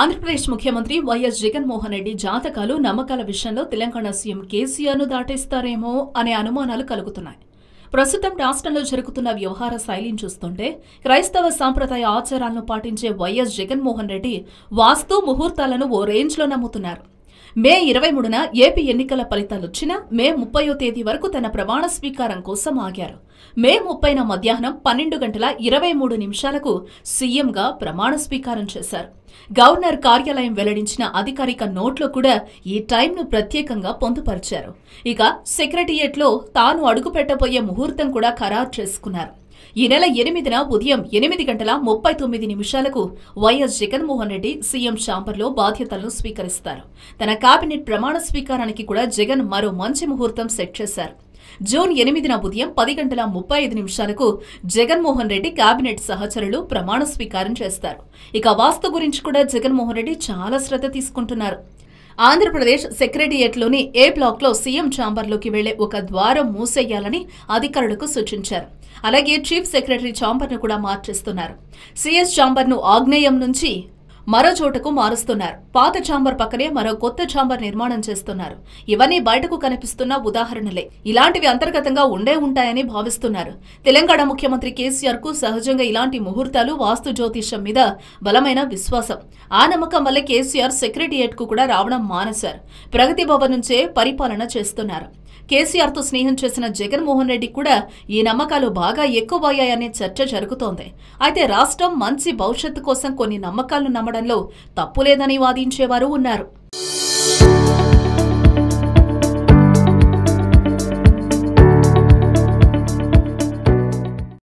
ఆంధ్రప్రదేశ్ ముఖ్యమంత్రి వైఎస్ జగన్మోహన్ రెడ్డి జాతకాలు నమ్మకాల విషయంలో తెలంగాణ సీఎం కేసీఆర్ను దాటేస్తారేమో అనే అనుమానాలు కలుగుతున్నాయి ప్రస్తుతం రాష్ట్రంలో జరుగుతున్న వ్యవహార శైలిని చూస్తుంటే క్రైస్తవ సాంప్రదాయ ఆచారాలను పాటించే వైఎస్ జగన్మోహన్ రెడ్డి వాస్తు ముహూర్తాలను ఓ రేంజ్లో నమ్ముతున్నారు మే ఇరవై మూడున ఏపీ ఎన్నికల ఫలితాలొచ్చినా మే ముప్పయో తేదీ వరకు తన ప్రమాణ స్వీకారం కోసం ఆగారు మే ముప్పైన మధ్యాహ్నం పన్నెండు గంటల ఇరవై మూడు నిమిషాలకు సీఎంగా ప్రమాణ స్వీకారం చేశారు గవర్నర్ కార్యాలయం వెల్లడించిన అధికారిక నోట్లో కూడా ఈ టైంను ప్రత్యేకంగా పొందుపరిచారు ఇక సెక్రటరియేట్లో తాను అడుగుపెట్టబోయే ముహూర్తం కూడా ఖరారు చేసుకున్నారు ఈ నెల ఎనిమిదిన ఉదయం ఎనిమిది గంటల ముప్పై తొమ్మిది నిమిషాలకు వైఎస్ జగన్మోహన్ రెడ్డి సీఎం ఛాంబర్లో బాధ్యతలను స్వీకరిస్తారు తన కేబినెట్ ప్రమాణ స్వీకారానికి కూడా జగన్ మరో మంచి ముహూర్తం సెట్ చేశారు జూన్ ఎనిమిదిన ఉదయం పది గంటల ముప్పై ఐదు నిమిషాలకు జగన్మోహన్ రెడ్డి కేబినెట్ సహచరులు ప్రమాణ స్వీకారం చేస్తారు ఇక వాస్తు గురించి కూడా జగన్మోహన్ రెడ్డి చాలా శ్రద్ధ తీసుకుంటున్నారు ఆంధ్రప్రదేశ్ సెక్రటరియేట్లోని ఏ బ్లాక్లో సీఎం ఛాంబర్లోకి వెళ్లే ఒక ద్వారం మూసేయాలని అధికారులకు సూచించారు అలాగే చీఫ్ సెక్రటరీ ఛాంబర్ను కూడా మార్చేస్తున్నారు సీఎస్ ఛాంబర్ను ఆగ్నేయం నుంచి మరో చోటకు మారుస్తున్నారు పాత ఛాంబర్ పక్కనే మరో కొత్త ఛాంబర్ నిర్మాణం చేస్తున్నారు ఇవన్నీ బయటకు కనిపిస్తున్న ఉదాహరణలే ఇలాంటివి అంతర్గతంగా ఉండే ఉంటాయని భావిస్తున్నారు తెలంగాణ ముఖ్యమంత్రి కేసీఆర్ కు సహజంగా ఇలాంటి ముహూర్తాలు వాస్తు జ్యోతిషం మీద బలమైన విశ్వాసం ఆ నమ్మకం వల్ల కేసీఆర్ సెక్రటరియేట్ కు కూడా రావడం మానేశారు ప్రగతి భవన్ నుంచే పరిపాలన చేస్తున్నారు కేసీఆర్ తో స్నేహం చేసిన జగన్మోహన్ రెడ్డి కూడా ఈ నమ్మకాలు బాగా ఎక్కువయ్యాయనే చర్చ జరుగుతోంది అయితే రాష్ట్రం మంచి భవిష్యత్తు కోసం కొన్ని నమ్మకాలను నమ్మడంలో తప్పులేదని వాదించేవారు ఉన్నారు